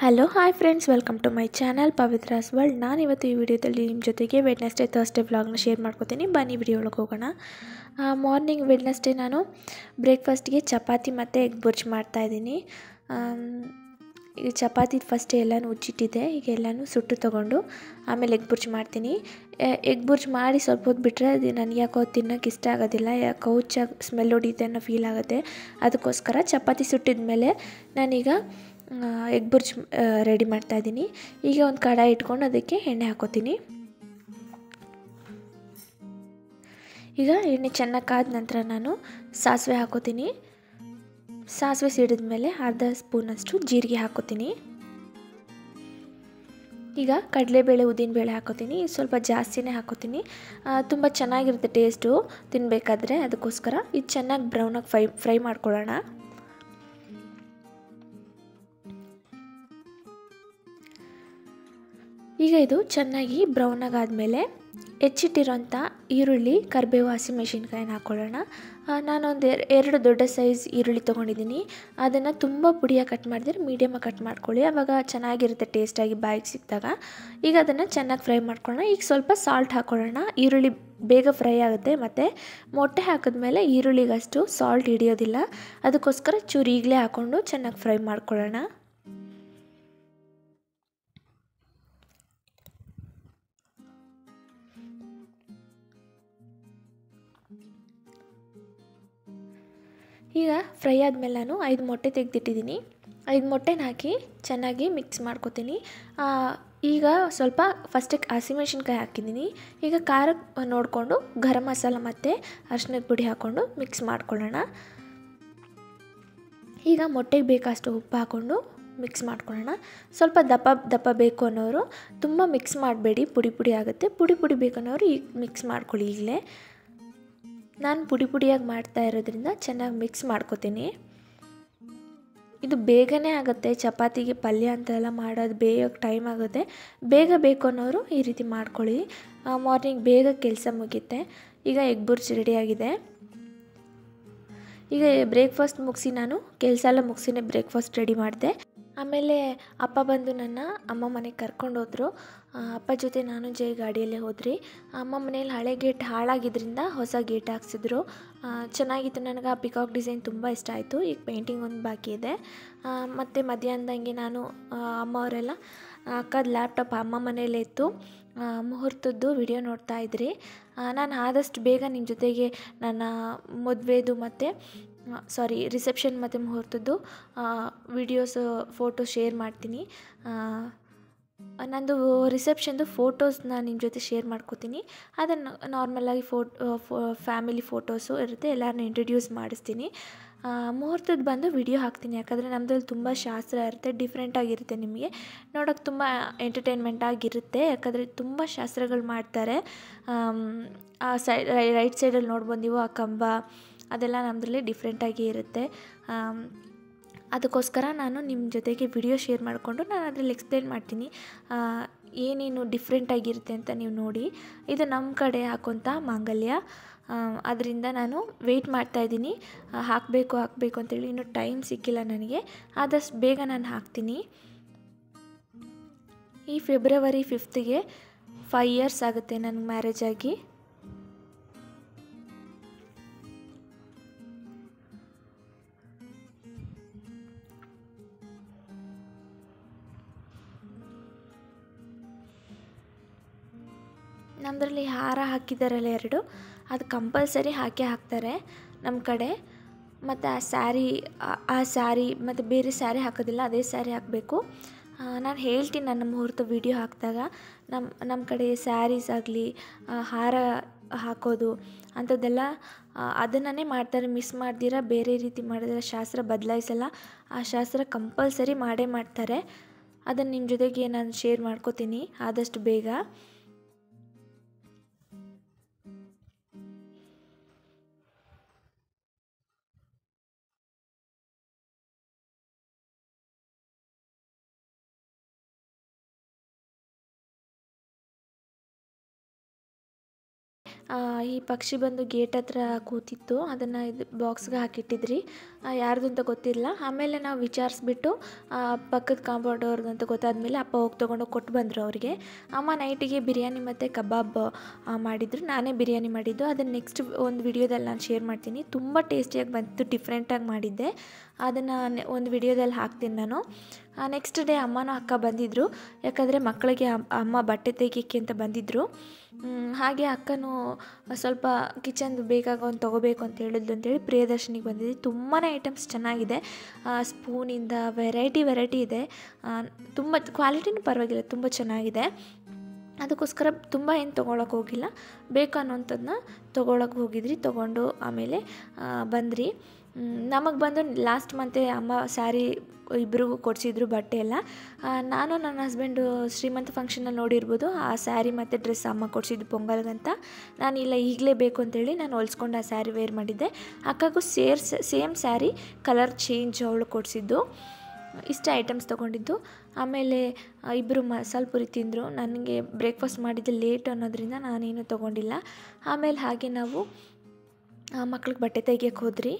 hello hi friends welcome to my channel Pavithra's world ನಾನು ಇವತ್ತು ಈ ವಿಡಿಯೋದಲ್ಲಿ ನಿಮ್ಮ ಜೊತೆಗೆ ವೆಡ್ನೆಸ್ಡೇ ಥರ್ಸ್ಡೇ ವ್ಲಾಗ್ನ ಶೇರ್ ಮಾಡ್ಕೋತೀನಿ ಬನ್ನಿ ವಿಡಿಯೋ ಒಳಗೆ ಹೋಗೋಣ ಮಾರ್ನಿಂಗ್ ವೆಡ್ನೆಸ್ಡೇ ನಾನು ಬ್ರೇಕ್ಫಾಸ್ಟ್ಗೆ ಚಪಾತಿ ಮತ್ತು ಎಗ್ ಬುರ್ಜ್ ಮಾಡ್ತಾಯಿದ್ದೀನಿ ಈಗ ಚಪಾತಿ ಫಸ್ಟ್ ಎಲ್ಲನೂ ಉಜ್ಜಿಟ್ಟಿದ್ದೆ ಈಗ ಎಲ್ಲನೂ ಸುಟ್ಟು ತೊಗೊಂಡು ಆಮೇಲೆ ಎಗ್ ಬುರ್ಜ್ ಮಾಡ್ತೀನಿ ಎಗ್ ಬುರ್ಜ್ ಮಾಡಿ ಸ್ವಲ್ಪ ಹೊತ್ತು ಬಿಟ್ಟರೆ ಅದು ನನಗೆ ಯಾಕೋ ತಿನ್ನೋಕೆ ಇಷ್ಟ ಆಗೋದಿಲ್ಲ ಯಾಕೋ ಹುಚ್ಚಾಗಿ ಸ್ಮೆಲ್ ಹೊಡಿಯುತ್ತೆ ಅನ್ನೋ ಫೀಲ್ ಆಗುತ್ತೆ ಅದಕ್ಕೋಸ್ಕರ ಚಪಾತಿ ಸುಟ್ಟಿದ ಮೇಲೆ ನಾನೀಗ ಎಗ್ ಬುರ್ಜ್ ರೆಡಿ ಮಾಡ್ತಾಯಿದ್ದೀನಿ ಈಗ ಒಂದು ಕಡಾಯಿ ಇಟ್ಕೊಂಡು ಅದಕ್ಕೆ ಎಣ್ಣೆ ಹಾಕೋತೀನಿ ಈಗ ಎಣ್ಣೆ ಚೆನ್ನಾಗಿ ಕಾದ ನಂತರ ನಾನು ಸಾಸಿವೆ ಹಾಕೋತೀನಿ ಸಾಸಿವೆ ಸಿಡಿದ ಮೇಲೆ ಅರ್ಧ ಸ್ಪೂನಷ್ಟು ಜೀರಿಗೆ ಹಾಕೋತೀನಿ ಈಗ ಕಡಲೆಬೇಳೆ ಉದ್ದಿನಬೇಳೆ ಹಾಕೋತೀನಿ ಸ್ವಲ್ಪ ಜಾಸ್ತಿನೇ ಹಾಕೋತೀನಿ ತುಂಬ ಚೆನ್ನಾಗಿರುತ್ತೆ ಟೇಸ್ಟು ತಿನ್ನಬೇಕಾದ್ರೆ ಅದಕ್ಕೋಸ್ಕರ ಇದು ಚೆನ್ನಾಗಿ ಬ್ರೌನಾಗಿ ಫ್ರೈ ಫ್ರೈ ಮಾಡ್ಕೊಳ್ಳೋಣ ಈಗ ಇದು ಚೆನ್ನಾಗಿ ಬ್ರೌನಾಗಿ ಆದಮೇಲೆ ಹೆಚ್ಚಿಟ್ಟಿರೋಂಥ ಈರುಳ್ಳಿ ಕರಿಬೇವು ಹಸಿಮೆಣಸಿನ್ಕಾಯಿನ ಹಾಕ್ಕೊಳ್ಳೋಣ ನಾನೊಂದು ಎರಡು ದೊಡ್ಡ ಸೈಜ್ ಈರುಳ್ಳಿ ತೊಗೊಂಡಿದ್ದೀನಿ ಅದನ್ನು ತುಂಬ ಪುಡಿಯಾಗಿ ಕಟ್ ಮಾಡಿದ್ರೆ ಮೀಡಿಯಮಾಗಿ ಕಟ್ ಮಾಡ್ಕೊಳ್ಳಿ ಆವಾಗ ಚೆನ್ನಾಗಿರುತ್ತೆ ಟೇಸ್ಟಾಗಿ ಬಾಯಿಗೆ ಸಿಕ್ಕಿದಾಗ ಈಗ ಅದನ್ನು ಚೆನ್ನಾಗಿ ಫ್ರೈ ಮಾಡ್ಕೊಳ್ಳೋಣ ಈಗ ಸ್ವಲ್ಪ ಸಾಲ್ಟ್ ಹಾಕ್ಕೊಳ್ಳೋಣ ಈರುಳ್ಳಿ ಬೇಗ ಫ್ರೈ ಆಗುತ್ತೆ ಮತ್ತು ಮೊಟ್ಟೆ ಹಾಕಿದ್ಮೇಲೆ ಈರುಳ್ಳಿಗಷ್ಟು ಸಾಲ್ಟ್ ಹಿಡಿಯೋದಿಲ್ಲ ಅದಕ್ಕೋಸ್ಕರ ಚೂರು ಈಗಲೇ ಹಾಕ್ಕೊಂಡು ಚೆನ್ನಾಗಿ ಫ್ರೈ ಮಾಡ್ಕೊಳ್ಳೋಣ ಈಗ ಫ್ರೈ ಆದಮೇಲೆ ನಾನು ಐದು ಮೊಟ್ಟೆ ತೆಗೆದಿಟ್ಟಿದ್ದೀನಿ ಐದು ಮೊಟ್ಟೆನ ಹಾಕಿ ಚೆನ್ನಾಗಿ ಮಿಕ್ಸ್ ಮಾಡ್ಕೊತೀನಿ ಈಗ ಸ್ವಲ್ಪ ಫಸ್ಟಿಗೆ ಹಸಿಮೆಣ್ಸಿನ್ಕಾಯಿ ಹಾಕಿದ್ದೀನಿ ಈಗ ಖಾರಕ್ಕೆ ನೋಡಿಕೊಂಡು ಗರಂ ಮಸಾಲ ಮತ್ತು ಅರಿಶಿನದ ಪುಡಿ ಹಾಕ್ಕೊಂಡು ಮಿಕ್ಸ್ ಮಾಡ್ಕೊಳ್ಳೋಣ ಈಗ ಮೊಟ್ಟೆಗೆ ಬೇಕಷ್ಟು ಉಪ್ಪು ಹಾಕ್ಕೊಂಡು ಮಿಕ್ಸ್ ಮಾಡ್ಕೊಳ್ಳೋಣ ಸ್ವಲ್ಪ ದಪ್ಪ ದಪ್ಪ ಬೇಕು ಅನ್ನೋರು ತುಂಬ ಮಿಕ್ಸ್ ಮಾಡಬೇಡಿ ಪುಡಿ ಪುಡಿ ಆಗುತ್ತೆ ಪುಡಿ ಪುಡಿ ಬೇಕು ಅನ್ನೋರು ಈಗ ಮಿಕ್ಸ್ ಮಾಡ್ಕೊಳ್ಳಿ ಈಗಲೇ ನಾನು ಪುಡಿ ಪುಡಿಯಾಗಿ ಮಾಡ್ತಾ ಇರೋದ್ರಿಂದ ಚೆನ್ನಾಗಿ ಮಿಕ್ಸ್ ಮಾಡ್ಕೋತೀನಿ ಇದು ಬೇಗನೆ ಆಗುತ್ತೆ ಚಪಾತಿಗೆ ಪಲ್ಯ ಅಂತೆಲ್ಲ ಮಾಡೋದು ಬೇಯೋಕ್ಕೆ ಟೈಮ್ ಆಗುತ್ತೆ ಬೇಗ ಬೇಕು ಅನ್ನೋರು ಈ ರೀತಿ ಮಾಡ್ಕೊಳ್ಳಿ ಮಾರ್ನಿಂಗ್ ಬೇಗ ಕೆಲಸ ಮುಗಿಯುತ್ತೆ ಈಗ ಎಗ್ ಬುರ್ಜ್ ರೆಡಿಯಾಗಿದೆ ಈಗ ಬ್ರೇಕ್ಫಾಸ್ಟ್ ಮುಗಿಸಿ ನಾನು ಕೆಲಸ ಎಲ್ಲ ಮುಗಿಸಿನೇ ಬ್ರೇಕ್ಫಾಸ್ಟ್ ರೆಡಿ ಮಾಡಿದೆ ಆಮೇಲೆ ಅಪ್ಪ ಬಂದು ನನ್ನ ಅಮ್ಮ ಮನೆಗೆ ಕರ್ಕೊಂಡು ಹೋದರು ಅಪ್ಪ ಜೊತೆ ನಾನು ಜೈ ಗಾಡಿಯಲ್ಲೇ ಹೋದ್ರಿ ಅಮ್ಮ ಮನೇಲಿ ಹಳೆ ಗೇಟ್ ಹಾಳಾಗಿದ್ದರಿಂದ ಹೊಸ ಗೇಟ್ ಹಾಕ್ಸಿದ್ರು ಚೆನ್ನಾಗಿತ್ತು ನನಗೆ ಆ ಪಿಕಾಕ್ ಡಿಸೈನ್ ತುಂಬ ಇಷ್ಟ ಆಯಿತು ಈಗ ಪೇಂಟಿಂಗ್ ಒಂದು ಬಾಕಿ ಇದೆ ಮತ್ತು ಮಧ್ಯಾಹ್ನದಂಗೆ ನಾನು ಅಮ್ಮ ಅವರೆಲ್ಲ ಅಕ್ಕದ ಲ್ಯಾಪ್ಟಾಪ್ ಅಮ್ಮ ಮನೇಲೇ ಇತ್ತು ಮುಹೂರ್ತದ್ದು ವಿಡಿಯೋ ನೋಡ್ತಾ ಇದ್ರಿ ನಾನು ಆದಷ್ಟು ಬೇಗ ನಿಮ್ಮ ಜೊತೆಗೆ ನನ್ನ ಮದುವೆದು ಮತ್ತು ಸಾರಿ ರಿಸೆಪ್ಷನ್ ಮತ್ತು ಮುಹೂರ್ತದ್ದು ವಿಡಿಯೋಸ್ ಫೋಟೋ ಶೇರ್ ಮಾಡ್ತೀನಿ ನಂದು ರಿಸೆಪ್ಷನ್ದು ಫೋಟೋಸ್ನ ನಿಮ್ಮ ಜೊತೆ ಶೇರ್ ಮಾಡ್ಕೋತೀನಿ ಅದನ್ನು ನಾರ್ಮಲಾಗಿ ಫೋಟೋ ಫ್ಯಾಮಿಲಿ ಫೋಟೋಸು ಇರುತ್ತೆ ಎಲ್ಲರನ್ನ ಇಂಟ್ರಡ್ಯೂಸ್ ಮಾಡಿಸ್ತೀನಿ ಮುಹೂರ್ತದ ಬಂದು ವಿಡಿಯೋ ಹಾಕ್ತೀನಿ ಯಾಕಂದರೆ ನಮ್ಮದ್ರಲ್ಲಿ ತುಂಬ ಶಾಸ್ತ್ರ ಇರುತ್ತೆ ಡಿಫ್ರೆಂಟಾಗಿರುತ್ತೆ ನಿಮಗೆ ನೋಡೋಕೆ ತುಂಬ ಎಂಟರ್ಟೈನ್ಮೆಂಟ್ ಆಗಿರುತ್ತೆ ಯಾಕಂದರೆ ತುಂಬ ಶಾಸ್ತ್ರಗಳು ಮಾಡ್ತಾರೆ ಆ ಸೈ ರೈಟ್ ಸೈಡಲ್ಲಿ ನೋಡ್ಬೋದು ನೀವು ಆ ಕಂಬ ಅದೆಲ್ಲ ನಮ್ಮದ್ರಲ್ಲಿ ಡಿಫ್ರೆಂಟಾಗಿ ಇರುತ್ತೆ ಅದಕ್ಕೋಸ್ಕರ ನಾನು ನಿಮ್ಮ ಜೊತೆಗೆ ವಿಡಿಯೋ ಶೇರ್ ಮಾಡಿಕೊಂಡು ನಾನು ಅದರಲ್ಲಿ ಎಕ್ಸ್ಪ್ಲೇನ್ ಮಾಡ್ತೀನಿ ಏನೇನು ಡಿಫ್ರೆಂಟಾಗಿರುತ್ತೆ ಅಂತ ನೀವು ನೋಡಿ ಇದು ನಮ್ಮ ಕಡೆ ಹಾಕೋಂಥ ಮಾಂಗಲ್ಯ ಅದರಿಂದ ನಾನು ವೆಯ್ಟ್ ಮಾಡ್ತಾಯಿದ್ದೀನಿ ಹಾಕಬೇಕು ಹಾಕಬೇಕು ಅಂತೇಳಿ ಇನ್ನೂ ಟೈಮ್ ಸಿಕ್ಕಿಲ್ಲ ನನಗೆ ಆದಷ್ಟು ಬೇಗ ನಾನು ಹಾಕ್ತೀನಿ ಈ ಫೆಬ್ರವರಿ ಫಿಫ್ತಿಗೆ ಫೈವ್ ಇಯರ್ಸ್ ಆಗುತ್ತೆ ನನಗೆ ಮ್ಯಾರೇಜ್ ಆಗಿ ನಮ್ಮದ್ರಲ್ಲಿ ಹಾರ ಹಾಕಿದ್ದಾರಲ್ಲ ಎರಡು ಅದು ಕಂಪಲ್ಸರಿ ಹಾಕೇ ಹಾಕ್ತಾರೆ ನಮ್ಮ ಕಡೆ ಮತ್ತು ಆ ಸ್ಯಾರಿ ಆ ಸ್ಯಾರಿ ಮತ್ತು ಬೇರೆ ಸ್ಯಾರಿ ಹಾಕೋದಿಲ್ಲ ಅದೇ ಸ್ಯಾರಿ ಹಾಕಬೇಕು ನಾನು ಹೇಳ್ತೀನಿ ನನ್ನ ಮುಹೂರ್ತ ವೀಡಿಯೋ ಹಾಕಿದಾಗ ನಮ್ಮ ನಮ್ಮ ಕಡೆ ಸ್ಯಾರೀಸ್ ಆಗಲಿ ಹಾರ ಹಾಕೋದು ಅಂಥದ್ದೆಲ್ಲ ಅದನ್ನೇ ಮಾಡ್ತಾರೆ ಮಿಸ್ ಮಾಡ್ದಿರ ಬೇರೆ ರೀತಿ ಮಾಡಿದ್ರೆ ಶಾಸ್ತ್ರ ಬದಲಾಯಿಸಲ್ಲ ಆ ಶಾಸ್ತ್ರ ಕಂಪಲ್ಸರಿ ಮಾಡೇ ಮಾಡ್ತಾರೆ ಅದನ್ನು ನಿಮ್ಮ ಜೊತೆಗೆ ನಾನು ಶೇರ್ ಮಾಡ್ಕೋತೀನಿ ಆದಷ್ಟು ಬೇಗ ಆ, ಈ ಪಕ್ಷಿ ಬಂದು ಗೇಟ್ ಹತ್ರ ಕೂತಿತ್ತು ಅದನ್ನು ಇದು ಬಾಕ್ಸ್ಗೆ ಹಾಕಿಟ್ಟಿದ್ರಿ ಆ, ಯಾರ್ದು ಅಂತ ಗೊತ್ತಿಲ್ಲ ಆಮೇಲೆ ನಾವು ವಿಚಾರಿಸ್ಬಿಟ್ಟು ಆ, ಪಕ್ಕದ ಕಾಂಪೌಂಡ್ ಅವ್ರದ್ದು ಅಂತ ಗೊತ್ತಾದ್ಮೇಲೆ ಅಪ್ಪ ಹೋಗಿ ತೊಗೊಂಡು ಕೊಟ್ಟು ಬಂದರು ಅವರಿಗೆ ಅಮ್ಮ ನೈಟಿಗೆ ಬಿರಿಯಾನಿ ಮತ್ತು ಕಬಾಬ್ ಆ, ಮಾಡಿದ್ರು ನಾನೇ ಬಿರಿಯಾನಿ ಮಾಡಿದ್ದು ಅದನ್ನು ನೆಕ್ಸ್ಟ್ ಒಂದು ವಿಡಿಯೋದಲ್ಲಿ ನಾನು ಶೇರ್ ಮಾಡ್ತೀನಿ ತುಂಬ ಟೇಸ್ಟಿಯಾಗಿ ಬಂತು ಡಿಫ್ರೆಂಟಾಗಿ ಮಾಡಿದ್ದೆ ಅದನ್ನು ಒಂದು ವಿಡಿಯೋದಲ್ಲಿ ಹಾಕ್ತೀನಿ ನಾನು ನೆಕ್ಸ್ಟ್ ಡೇ ಅಮ್ಮನೂ ಅಕ್ಕ ಬಂದಿದ್ದರು ಯಾಕಂದರೆ ಮಕ್ಕಳಿಗೆ ಅಮ್- ಅಮ್ಮ ಬಟ್ಟೆ ತೆಗಿಯೋಕ್ಕೆ ಅಂತ ಬಂದಿದ್ದರು ಮ್, ಹಾಗೆ ಅಕ್ಕನೂ ಸ್ವಲ್ಪ ಕಿಚನ್ದು ಬೇಕಾಗೋ ಒಂದು ತೊಗೋಬೇಕು ಅಂತ ಹೇಳಿದ್ಲು ಅಂತೇಳಿ ಪ್ರಿಯದರ್ಶನಿಗೆ ಬಂದಿದ್ದೆ ತುಂಬಾ ಐಟಮ್ಸ್ ಚೆನ್ನಾಗಿದೆ ಸ್ಪೂನಿಂದ ವೆರೈಟಿ ವೆರೈಟಿ ಇದೆ ಆ, ತುಂಬ ಕ್ವಾಲಿಟಿನೂ ಪರವಾಗಿಲ್ಲ ತುಂಬ ಚೆನ್ನಾಗಿದೆ ಅದಕ್ಕೋಸ್ಕರ ತುಂಬ ಏನು ತೊಗೊಳಕ್ಕೆ ಹೋಗಿಲ್ಲ ಬೇಕು ಅನ್ನೋಂಥದ್ದನ್ನ ತೊಗೊಳಕ್ಕೆ ಹೋಗಿದ್ರಿ ತೊಗೊಂಡು ಆಮೇಲೆ ಆ, ಬಂದ್ರಿ ನಮಗೆ ಬಂದು ಲಾಸ್ಟ್ ಮಂತೆ ಅಮ್ಮ ಸ್ಯಾರಿ ಇಬ್ಬರಿಗೂ ಕೊಡಿಸಿದ್ರು ಬಟ್ಟೆ ಎಲ್ಲ ಆ, ನಾನು ನನ್ನ ಹಸ್ಬೆಂಡು ಶ್ರೀಮಂತ ಫಂಕ್ಷನಲ್ಲಿ ನೋಡಿರ್ಬೋದು ಆ ಸ್ಯಾರಿ ಮತ್ತು ಡ್ರೆಸ್ ಅಮ್ಮ ಕೊಡಿಸಿದ್ದು ಪೊಂಗಲ್ಗಂತ ನಾನು ಇಲ್ಲ ಈಗಲೇ ಬೇಕು ಅಂತೇಳಿ ನಾನು ಹೊಲ್ಸ್ಕೊಂಡು ಆ ಸ್ಯಾರಿ ವೇರ್ ಮಾಡಿದ್ದೆ ಅಕ್ಕಗೂ ಸೇರ್ ಸೇಮ್ ಸ್ಯಾರಿ ಕಲರ್ ಚೇಂಜ್ ಅವಳು ಕೊಡಿಸಿದ್ದು ಇಷ್ಟ ಐಟಮ್ಸ್ ತೊಗೊಂಡಿದ್ದು ಆಮೇಲೆ ಇಬ್ಬರು ಮಸಾಲೆ ಪುರಿ ತಿಂದರು ನನಗೆ ಬ್ರೇಕ್ಫಾಸ್ಟ್ ಮಾಡಿದ್ದು ಲೇಟ್ ಅನ್ನೋದ್ರಿಂದ ನಾನೇನು ತೊಗೊಂಡಿಲ್ಲ ಆಮೇಲೆ ಹಾಗೆ ನಾವು ಮಕ್ಳಿಗೆ ಬಟ್ಟೆ ತೆಗಿಯಕ್ಕೆ ಹೋದ್ರಿ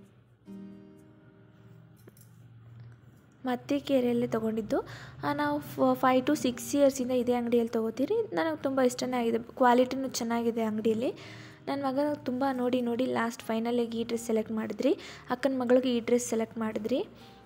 ಮತ್ತಿಕೆರೆಯಲ್ಲೇ ತೊಗೊಂಡಿದ್ದು ಆ, ನಾವು ಫೈ ಟು ಸಿಕ್ಸ್ ಇಯರ್ಸಿಂದ ಇದೇ ಅಂಗಡಿಯಲ್ಲಿ ತೊಗೋತೀರಿ ನನಗೆ ತುಂಬ ಇಷ್ಟನೇ ಆಗಿದೆ ಕ್ವಾಲಿಟಿನೂ ಚೆನ್ನಾಗಿದೆ ಅಂಗಡಿಯಲ್ಲಿ ನನ್ನ ಮಗ ತುಂಬ ನೋಡಿ ನೋಡಿ ಲಾಸ್ಟ್ ಫೈನಲಿಗೆ ಈ ಡ್ರೆಸ್ ಸೆಲೆಕ್ಟ್ ಮಾಡಿದ್ರಿ ಅಕ್ಕನ ಮಗಳಿಗೆ ಈ ಡ್ರೆಸ್ ಸೆಲೆಕ್ಟ್ ಮಾಡಿದ್ರಿ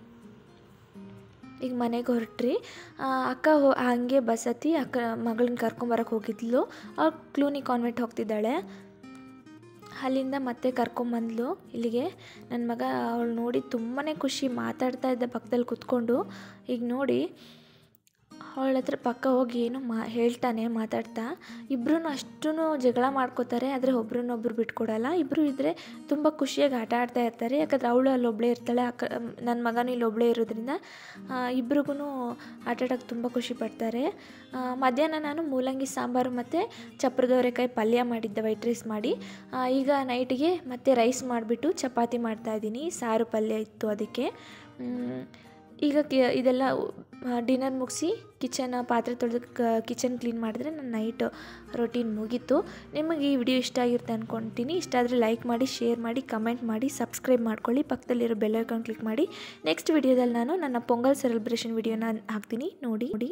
ಈಗ ಮನೆಗೆ ಹೊರಟ್ರಿ ಆ, ಅಕ್ಕ ಹೋ ಹಾಗೆ ಬಸ್ ಹತ್ತಿ ಅಕ್ಕ ಮಗಳನ್ನ ಕರ್ಕೊಂಬರಕ್ಕೆ ಹೋಗಿದ್ಲು ಅವ್ಳು ಕ್ಲೂನಿ ಕಾನ್ವೆಂಟ್ ಹೋಗ್ತಿದ್ದಾಳೆ ಅಲ್ಲಿಂದ ಮತ್ತೆ ಕರ್ಕೊಂಬಂದ್ಲು ಇಲ್ಲಿಗೆ ನನ್ನ ಮಗ ಅವಳು ನೋಡಿ ತುಂಬಾ ಖುಷಿ ಮಾತಾಡ್ತಾ ಇದ್ದ ಪಕ್ಕದಲ್ಲಿ ಕೂತ್ಕೊಂಡು ಈಗ ನೋಡಿ ಅವಳ ಹತ್ರ ಪಕ್ಕ ಹೋಗಿ ಏನು ಮಾ ಹೇಳ್ತಾನೆ ಮಾತಾಡ್ತಾ ಇಬ್ಬರೂ ಅಷ್ಟೂ ಜಗಳ ಮಾಡ್ಕೋತಾರೆ ಆದರೆ ಒಬ್ರನ್ನೊಬ್ರು ಬಿಟ್ಕೊಡಲ್ಲ ಇಬ್ಬರು ಇದ್ದರೆ ತುಂಬ ಖುಷಿಯಾಗಿ ಆಟ ಆಡ್ತಾ ಇರ್ತಾರೆ ಯಾಕಂದ್ರೆ ಅವಳು ಅಲ್ಲಿ ಒಬ್ಬಳೇ ಇರ್ತಾಳೆ ಅಕ್ಕ ನನ್ನ ಮಗನೂ ಇಲ್ಲಿ ಒಬ್ಬಳೇ ಇರೋದ್ರಿಂದ ಇಬ್ರಿಗೂ ಆಟ ಆಡೋಕ್ಕೆ ತುಂಬ ಖುಷಿ ಪಡ್ತಾರೆ ಆ, ಮಧ್ಯಾಹ್ನ ನಾನು ಮೂಲಂಗಿ ಸಾಂಬಾರು ಮತ್ತು ಚಪ್ರದವರೆಕಾಯಿ ಪಲ್ಯ ಮಾಡಿದ್ದೆ ವೈಟ್ ರೈಸ್ ಮಾಡಿ ಆ, ಈಗ ನೈಟಿಗೆ ಮತ್ತೆ ರೈಸ್ ಮಾಡಿಬಿಟ್ಟು ಚಪಾತಿ ಮಾಡ್ತಾಯಿದ್ದೀನಿ ಸಾರು ಪಲ್ಯ ಇತ್ತು ಅದಕ್ಕೆ ಮ್, ಈಗ ಕಿ ಇದೆಲ್ಲ ಡಿನ್ನರ್ ಮುಗಿಸಿ ಕಿಚನ್ ಪಾತ್ರೆ ತೊಳೆದು ಕಿಚನ್ ಕ್ಲೀನ್ ಮಾಡಿದ್ರೆ ನನ್ನ ನೈಟ್ ರೊಟೀನ್ ಮುಗೀತು ನಿಮಗೆ ಈ ವಿಡಿಯೋ ಇಷ್ಟ ಆಗಿರುತ್ತೆ ಅಂದ್ಕೊಳ್ತೀನಿ ಇಷ್ಟ ಆದರೆ ಲೈಕ್ ಮಾಡಿ ಶೇರ್ ಮಾಡಿ ಕಮೆಂಟ್ ಮಾಡಿ ಸಬ್ಸ್ಕ್ರೈಬ್ ಮಾಡ್ಕೊಳ್ಳಿ ಪಕ್ಕದಲ್ಲಿರೋ ಬೆಲ್ ಐಕಾನ್ ಕ್ಲಿಕ್ ಮಾಡಿ ನೆಕ್ಸ್ಟ್ ವಿಡಿಯೋದಲ್ಲಿ ನಾನು ನನ್ನ ಪೊಂಗಲ್ ಸೆಲೆಬ್ರೇಷನ್ ವಿಡಿಯೋನ ಹಾಕ್ತೀನಿ ನೋಡಿ ನೋಡಿ